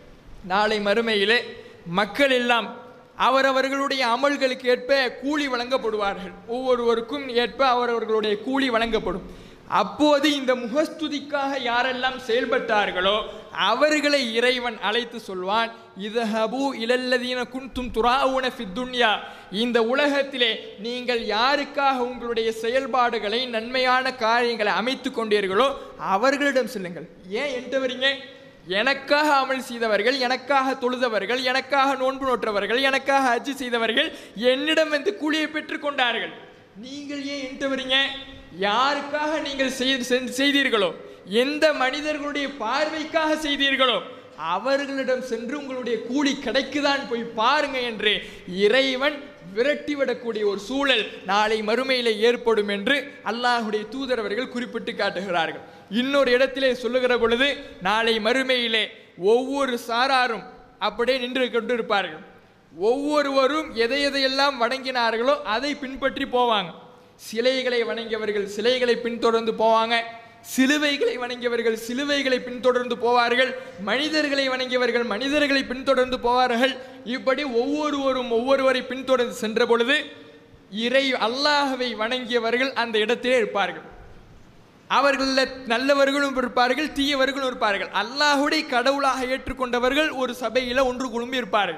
நாளை மறுமையிலே மக்கள் எல்லாம் அவரவர்களுடைய அமல்களுக்கு ஏற்ப கூலி வழங்கப்படுவார்கள் ஒவ்வொருவருக்கும் ஏற்ப அவரவர்களுடைய கூலி வழங்கப்படும் அப்போது இந்த முகஸ்துதிக்காக யாரெல்லாம் செயல்பட்டார்களோ அவர்களை இறைவன் அழைத்து சொல்வான் இதஹபு இலல்லதீன குன்தும் துராவுன ஃபித்துன்யா இந்த உலகத்திலே நீங்கள் யாருக்காக உங்களுடைய செயல்பாடுகளை நன்மையான காரியங்களை அமைத்து கொண்டீர்களோ அவர்களிடம் செல்லுங்கள் ஏன் என்கிட்ட வரீங்க எனக்காக அமல் செய்தவர்கள் எனக்காக தொழுதவர்கள் எனக்காக நோன்பு நோற்றவர்கள் எனக்காக அஜி செய்தவர்கள் என்னிடம் வந்து கூலியை பெற்றுக் கொண்டார்கள் நீங்கள் ஏன் என்கிட்ட வரீங்க யாருக்காக நீங்கள் செய்- செய்- செய்தீர்களோ எந்த மனிதர்களுடைய பார்வைக்காக செய்தீர்களோ அவர்களிடம் சென்று உங்களுடைய கூலி கிடைக்குதான் போய் பாருங்க என்று இறைவன் விரட்டிவிடக்கூடிய ஒரு சூழல் நாளை மறுமையிலே ஏற்படும் என்று அல்லாஹுடைய தூதர் அவர்கள் குறிப்பிட்டு காட்டுகிறார்கள் இன்னொரு இடத்திலே சொல்லுகிற பொழுது நாளை மறுமையிலே ஒவ்வொரு சாராரும் அப்படியே நின்று கொண்டிருப்பார்கள் ஒவ்வொருவரும் எதை எதையெல்லாம் வணங்கினார்களோ அதை பின்பற்றி போவாங்க சிலைகளை வணங்கியவர்கள் சிலைகளை பின்தொடர்ந்து போவாங்க சிலுவைகளை வணங்கியவர்கள் சிலுவைகளை பின்தொடர்ந்து போவார்கள் மனிதர்களை வணங்கியவர்கள் மனிதர்களை பின்தொடர்ந்து போவார்கள் இப்படி ஒவ்வொருவரும் ஒவ்வொருவரை பின்தொடர்ந்து சென்ற பொழுது இறை அல்லாஹவை வணங்கியவர்கள் அந்த இடத்திலே இருப்பார்கள் அவர்களில் நல்லவர்களும் இருப்பார்கள் தீயவர்களும் இருப்பார்கள் அல்லாஹுடைய கடவுளாக ஏற்றுக்கொண்டவர்கள் ஒரு சபையில் ஒன்று குழும்பி இருப்பார்கள்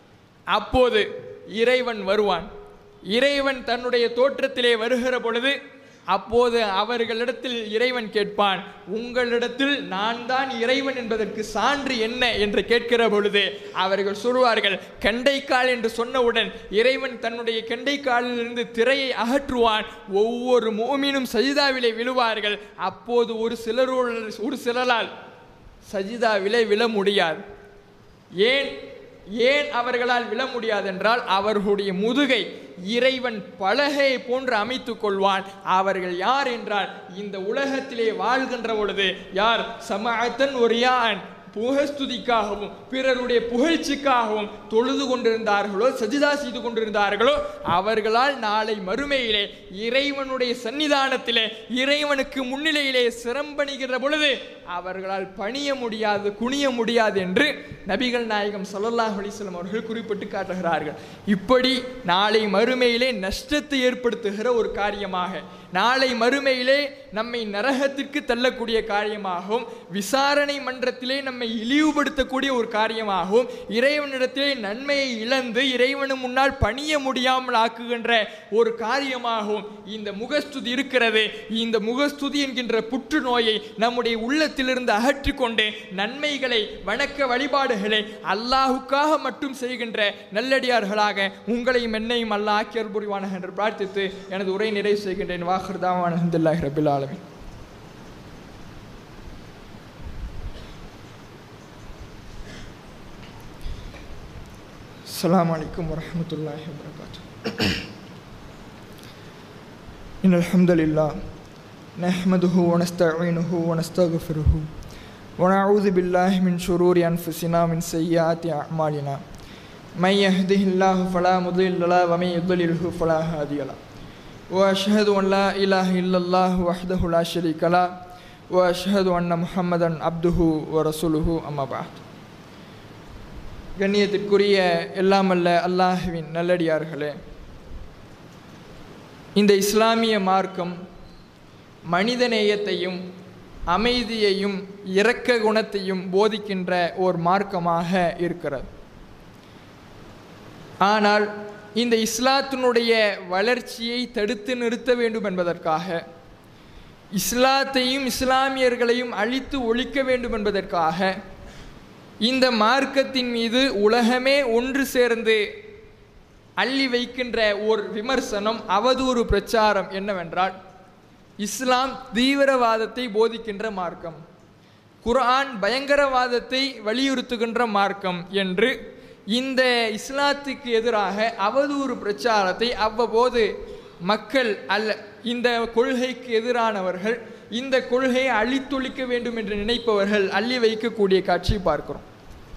அப்போது இறைவன் வருவான் இறைவன் தன்னுடைய தோற்றத்திலே வருகிற பொழுது அப்போது அவர்களிடத்தில் இறைவன் கேட்பான் உங்களிடத்தில் நான் தான் இறைவன் என்பதற்கு சான்று என்ன என்று கேட்கிற பொழுது அவர்கள் சொல்வார்கள் கெண்டைக்கால் என்று சொன்னவுடன் இறைவன் தன்னுடைய கெண்டைக்காலிலிருந்து திரையை அகற்றுவான் ஒவ்வொரு மூமினும் சஜிதாவிலே விழுவார்கள் அப்போது ஒரு சிலரோடு ஒரு சிலரால் சஜிதாவிலே விழ முடியாது ஏன் ஏன் அவர்களால் விழ முடியாதென்றால் அவர்களுடைய முதுகை இறைவன் பலகை போன்று அமைத்துக் கொள்வான் அவர்கள் யார் என்றால் இந்த உலகத்திலே வாழ்கின்ற பொழுது யார் சமாத்தன் ஒரு யான் புகஸ்துதிக்காகவும் பிறருடைய புகழ்ச்சிக்காகவும் தொழுது கொண்டிருந்தார்களோ சஜிதா செய்து கொண்டிருந்தார்களோ அவர்களால் நாளை மறுமையிலே இறைவனுடைய சன்னிதானத்திலே இறைவனுக்கு முன்னிலையிலே சிரம்பணிகிற பொழுது அவர்களால் பணிய முடியாது குனிய முடியாது என்று நபிகள் நாயகம் ஸல்லல்லாஹு அலைஹி வஸல்லம் அவர்கள் குறிப்பிட்டு காட்டுகிறார்கள் இப்படி நாளை மறுமையிலே நஷ்டத்தை ஏற்படுத்துகிற ஒரு காரியமாக நாளை மறுமையிலே நம்மை நரகத்திற்கு தள்ளக்கூடிய காரியமாகவும் விசாரணை மன்றத்திலே நம்மை இழிவுபடுத்தக்கூடிய ஒரு காரியமாகவும் இறைவனிடத்திலே நன்மையை இழந்து இறைவனு முன்னால் பணிய முடியாமல் ஆக்குகின்ற ஒரு காரியமாகவும் இந்த முகஸ்துதி இருக்கிறது இந்த முகஸ்துதி என்கின்ற புற்றுநோயை நம்முடைய உள்ளத்திலிருந்து அகற்றிக்கொண்டு நன்மைகளை வணக்க வழிபாடுகளை அல்லாஹுக்காக மட்டும் செய்கின்ற நல்லடியார்களாக உங்களையும் என்னையும் அல்லாஹ் ஆக்கியர் புரிவான என்று பிரார்த்தித்து எனது உரை நிறைவு செய்கின்றேன் வாஹர்தாவான அஹமதுல்லாஹி ரபில் ஆலமின் السلام عليكم ورحمة الله وبركاته إن الحمد لله نحمده ونستعينه ونستغفره ونعوذ بالله من شرور أنفسنا من سيئات أعمالنا من يهده الله فلا مضل له ومن يضلله فلا هادي له وأشهد أن لا إله إلا الله وحده لا شريك له وأشهد أن محمدا عبده ورسوله أما بعد கண்ணியத்திற்குரிய எல்லாமல்ல அல்லாஹுவின் நல்லடியார்களே இந்த இஸ்லாமிய மார்க்கம் மனிதநேயத்தையும் அமைதியையும் இரக்க குணத்தையும் போதிக்கின்ற ஓர் மார்க்கமாக இருக்கிறது ஆனால் இந்த இஸ்லாத்தினுடைய வளர்ச்சியை தடுத்து நிறுத்த வேண்டும் என்பதற்காக இஸ்லாத்தையும் இஸ்லாமியர்களையும் அழித்து ஒழிக்க வேண்டும் என்பதற்காக இந்த மார்க்கத்தின் மீது உலகமே ஒன்று சேர்ந்து அள்ளி வைக்கின்ற ஒரு விமர்சனம் அவதூறு பிரச்சாரம் என்னவென்றால் இஸ்லாம் தீவிரவாதத்தை போதிக்கின்ற மார்க்கம் குர்ஆன் பயங்கரவாதத்தை வலியுறுத்துகின்ற மார்க்கம் என்று இந்த இஸ்லாத்துக்கு எதிராக அவதூறு பிரச்சாரத்தை அவ்வப்போது மக்கள் அல்ல இந்த கொள்கைக்கு எதிரானவர்கள் இந்த கொள்கையை அழித்தொழிக்க வேண்டும் என்று நினைப்பவர்கள் அள்ளி வைக்கக்கூடிய காட்சி பார்க்கிறோம்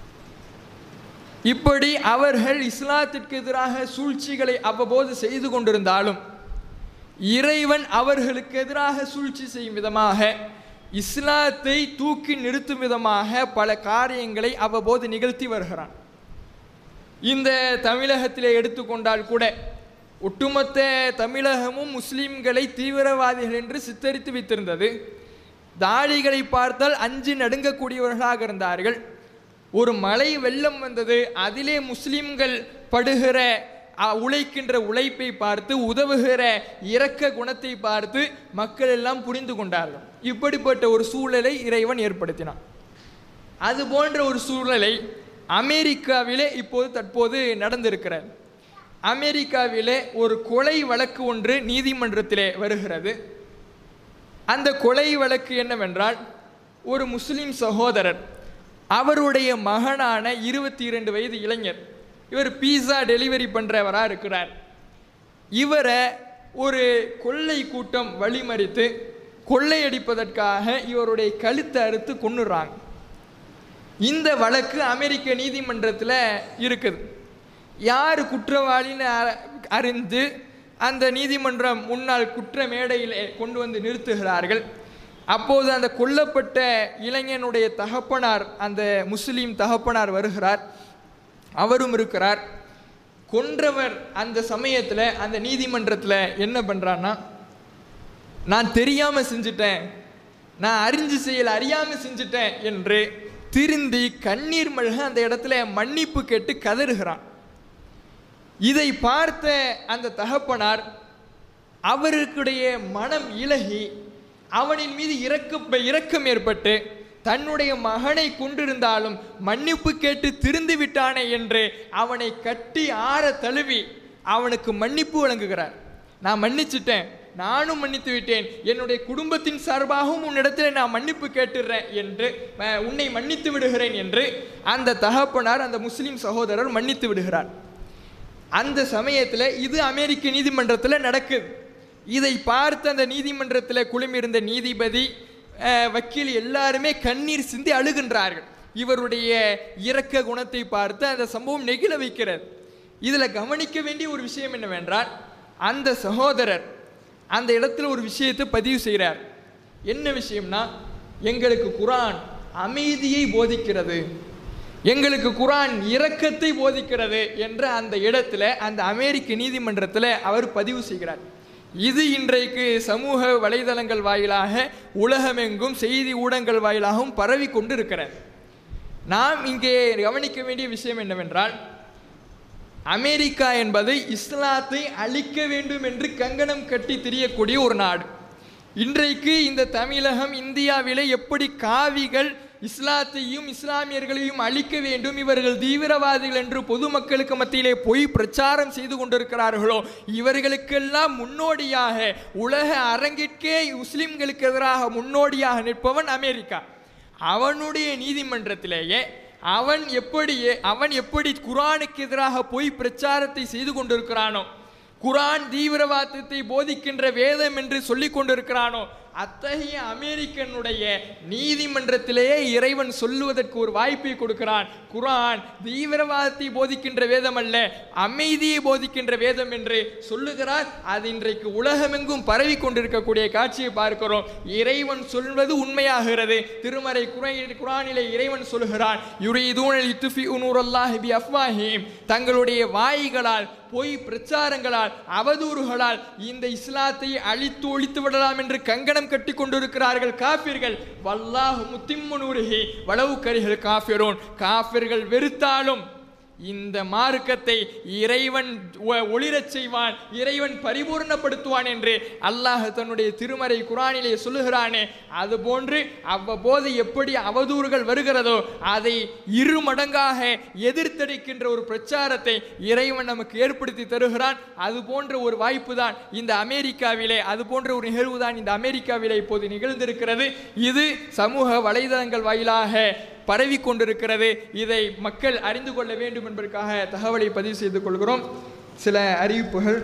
இப்படி அவர்கள் இஸ்லாத்திற்கு எதிராக சூழ்ச்சிகளை அவ்வப்போது செய்து கொண்டிருந்தாலும் இறைவன் அவர்களுக்கு எதிராக சூழ்ச்சி செய்யும் விதமாக இஸ்லாத்தை தூக்கி நிறுத்தும் விதமாக பல காரியங்களை அவ்வப்போது நிகழ்த்தி வருகிறான் இந்த தமிழகத்திலே எடுத்துக்கொண்டால் கூட ஒட்டுமொத்த தமிழகமும் முஸ்லிம்களை தீவிரவாதிகள் என்று சித்தரித்து வைத்திருந்தது தாடிகளை பார்த்தால் அஞ்சு நடுங்கக்கூடியவர்களாக இருந்தார்கள் ஒரு மழை வெள்ளம் வந்தது அதிலே முஸ்லிம்கள் படுகிற அ, உழைக்கின்ற உழைப்பை பார்த்து உதவுகிற இரக்க குணத்தை பார்த்து மக்கள் எல்லாம் புரிந்து கொண்டார்கள் இப்படிப்பட்ட ஒரு சூழலை இறைவன் ஏற்படுத்தினான் அது போன்ற ஒரு சூழலை அமெரிக்காவிலே இப்போது தற்போது நடந்திருக்கிறது அமெரிக்காவிலே ஒரு கொலை வழக்கு ஒன்று நீதிமன்றத்திலே வருகிறது அந்த கொலை வழக்கு என்னவென்றால் ஒரு முஸ்லிம் சகோதரர் அவருடைய மகனான இருபத்தி இரண்டு வயது இளைஞர் இவர் பீஸா டெலிவரி பண்ணுறவரா இருக்கிறார் இவரை ஒரு கொள்ளை கூட்டம் வழிமறித்து கொள்ளையடிப்பதற்காக இவருடைய கழுத்தை அறுத்து கொன்னுறாங்க இந்த வழக்கு அமெரிக்க நீதிமன்றத்தில் இருக்குது யார் குற்றவாளின்னு அ- அறிந்து அந்த நீதிமன்றம் முன்னாள் குற்ற மேடையிலே கொண்டு வந்து நிறுத்துகிறார்கள் அப்போது அந்த கொல்லப்பட்ட இளைஞனுடைய தகப்பனார் அந்த முஸ்லீம் தகப்பனார் வருகிறார் அவரும் இருக்கிறார் கொன்றவர் அந்த சமயத்தில் அந்த நீதிமன்றத்தில் என்ன பண்ணுறான்னா நான் தெரியாம செஞ்சுட்டேன் நான் அறிஞ்சு செய்யல அறியாம செஞ்சுட்டேன் என்று திருந்தி கண்ணீர் மல்க அந்த இடத்துல மன்னிப்பு கேட்டு கதறுகிறான் இதை பார்த்த அந்த தகப்பனார் அவருக்குடைய மனம் இலகி அவனின் மீது இரக்க இரக்கம் ஏற்பட்டு தன்னுடைய மகனை கொண்டிருந்தாலும் மன்னிப்பு கேட்டு திருந்து விட்டானே என்று அவனை கட்டி ஆற தழுவி அவனுக்கு மன்னிப்பு வழங்குகிறார் நான் மன்னிச்சிட்டேன் நானும் மன்னித்து விட்டேன் என்னுடைய குடும்பத்தின் சார்பாகவும் உன்னிடத்தில் நான் மன்னிப்பு கேட்டுடுறேன் என்று அஹ், உன்னை மன்னித்து விடுகிறேன் என்று அந்த தகப்பனார் அந்த முஸ்லிம் சகோதரர் மன்னித்து விடுகிறார் அந்த சமயத்தில் இது அமெரிக்க நீதிமன்றத்தில் நடக்குது இதை பார்த்து அந்த நீதிமன்றத்தில் குழுமியிருந்த நீதிபதி அஹ், வக்கீல் எல்லாருமே கண்ணீர் சிந்தி அழுகின்றார்கள் இவருடைய இரக்க குணத்தை பார்த்து அந்த சம்பவம் நெகிழ வைக்கிறது இதில் கவனிக்க வேண்டிய ஒரு விஷயம் என்னவென்றால் அந்த சகோதரர் அந்த இடத்துல ஒரு விஷயத்தை பதிவு செய்கிறார் என்ன விஷயம்னா எங்களுக்கு குரான் அமைதியை போதிக்கிறது எங்களுக்கு குரான் இரக்கத்தை போதிக்கிறது என்ற அந்த இடத்துல அந்த அமெரிக்க நீதிமன்றத்தில் அவர் பதிவு செய்கிறார் இது இன்றைக்கு சமூக வலைதளங்கள் வாயிலாக உலகமெங்கும் செய்தி ஊடகங்கள் வாயிலாகவும் பரவி கொண்டு இருக்கிறது நாம் இங்கே கவனிக்க வேண்டிய விஷயம் என்னவென்றால் அமெரிக்கா என்பது இஸ்லாத்தை அழிக்க வேண்டும் என்று கங்கணம் கட்டி திரியக்கூடிய ஒரு நாடு இன்றைக்கு இந்த தமிழகம் இந்தியாவிலே எப்படி காவிகள் இஸ்லாத்தையும் இஸ்லாமியர்களையும் அழிக்க வேண்டும் இவர்கள் தீவிரவாதிகள் என்று பொதுமக்களுக்கு மத்தியிலே பொய் பிரச்சாரம் செய்து கொண்டிருக்கிறார்களோ இவர்களுக்கெல்லாம் முன்னோடியாக உலக அரங்கிற்கே முஸ்லிம்களுக்கு எதிராக முன்னோடியாக நிற்பவன் அமெரிக்கா அவனுடைய நீதிமன்றத்திலேயே அவன் எப்படி அவன் எப்படி குரானுக்கு எதிராக பொய் பிரச்சாரத்தை செய்து கொண்டிருக்கிறானோ குரான் தீவிரவாதத்தை போதிக்கின்ற வேதம் என்று சொல்லிக் கொண்டிருக்கிறானோ அத்தகைய அமெரிக்கனுடைய நீதிமன்றத்திலேயே இறைவன் சொல்லுவதற்கு ஒரு வாய்ப்பை கொடுக்கிறான் குரான் தீவிரவாதத்தை போதிக்கின்ற வேதம் அல்ல அமைதியை போதிக்கின்ற வேதம் என்று சொல்லுகிறார் அது இன்றைக்கு உலகமெங்கும் பரவி கொண்டிருக்கக்கூடிய காட்சியை பார்க்கிறோம் இறைவன் சொல்வது உண்மையாகிறது திருமறை குறை குரானிலே இறைவன் சொல்கிறான் யுரீதூனல் இத்துஃபி உனூரல்லாஹி பி அஃப்வாஹிம் தங்களுடைய வாய்களால் பொய் பிரச்சாரங்களால் அவதூறுகளால் இந்த இஸ்லாத்தை அழித்து ஒழித்து விடலாம் என்று கங்கணம் கட்டி கொண்டிருக்கிறார்கள் காஃபிர்கள் வல்லாஹு முத்திம்முனூருஹி வளவு கரிகள் காஃபிரோன் காஃபிர்கள் வெறுத்தாலும் இந்த மார்க்கத்தை இறைவன் ஒ- ஒளிரச் செய்வான் இறைவன் பரிபூர்ணப்படுத்துவான் என்று அல்லாஹ் தன்னுடைய திருமறை குரானிலே சொல்லுகிறானே அதுபோன்று அவ்வப்போது எப்படி அவதூறுகள் வருகிறதோ அதை இரு மடங்காக எதிர்த்தடிக்கின்ற ஒரு பிரச்சாரத்தை இறைவன் நமக்கு ஏற்படுத்தி தருகிறான் அது போன்ற ஒரு வாய்ப்பு தான் இந்த அமெரிக்காவிலே அது போன்ற ஒரு நிகழ்வு தான் இந்த அமெரிக்காவிலே இப்போது நிகழ்ந்திருக்கிறது இது சமூக வலைதளங்கள் வாயிலாக பரவி கொண்டிருக்கிறது இதை மக்கள் அறிந்து கொள்ள வேண்டும் என்பதற்காக தகவலை பதிவு செய்து கொள்கிறோம் சில அறிவிப்புகள்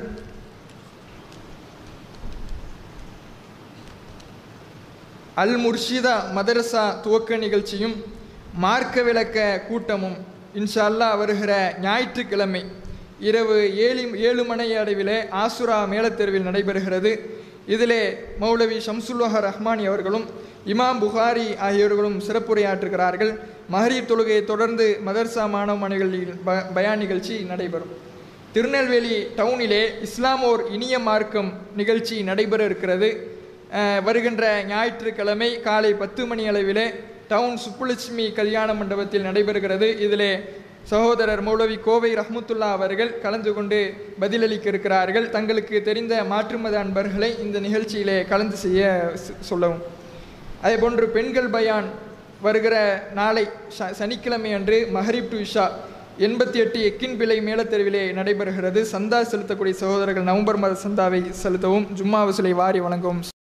அல் முர்ஷிதா மதரசா துவக்க நிகழ்ச்சியும் மார்க்க விளக்க கூட்டமும் இன்ஷா அல்லாஹ் வருகிற ஞாயிற்றுக்கிழமை இரவு ஏழு ஏழு மணி அளவிலே ஆசுரா மேலத்தெருவில் நடைபெறுகிறது இதிலே மௌலவி ஷம்சுல்லஹர் ரஹ்மானி அவர்களும் இமாம் புகாரி ஆகியோர்களும் சிறப்புரையாற்றுகிறார்கள் மஹரீப் தொழுகையை தொடர்ந்து மதர்சா மாணவ மணிகளில் ப பயான் நிகழ்ச்சி நடைபெறும் திருநெல்வேலி டவுனிலே இஸ்லாமோர் இனிய மார்க்கம் நிகழ்ச்சி நடைபெற இருக்கிறது அஹ், வருகின்ற ஞாயிற்றுக்கிழமை காலை பத்து மணி அளவிலே டவுன் சுப்புலட்சுமி கல்யாண மண்டபத்தில் நடைபெறுகிறது இதிலே சகோதரர் மௌலவி கோவை ரஹ்மத்துல்லா அவர்கள் கலந்து கொண்டு பதிலளிக்க இருக்கிறார்கள் தங்களுக்கு தெரிந்த மாற்று மத அன்பர்களை இந்த நிகழ்ச்சியிலே கலந்து செய்ய சொ- சொல்லவும் அதேபோன்று பெண்கள் பயான் வருகிற நாளை ச சனிக்கிழமை அன்று மஹரிப் டு இஷா எண்பத்தி எட்டு எக்கின் பிள்ளை மேலத்தெருவிலே நடைபெறுகிறது சந்தா செலுத்தக்கூடிய சகோதரர்கள் நவம்பர் மாத சந்தாவை செலுத்தவும் ஜும்மா வசூலை வாரி வழங்கவும்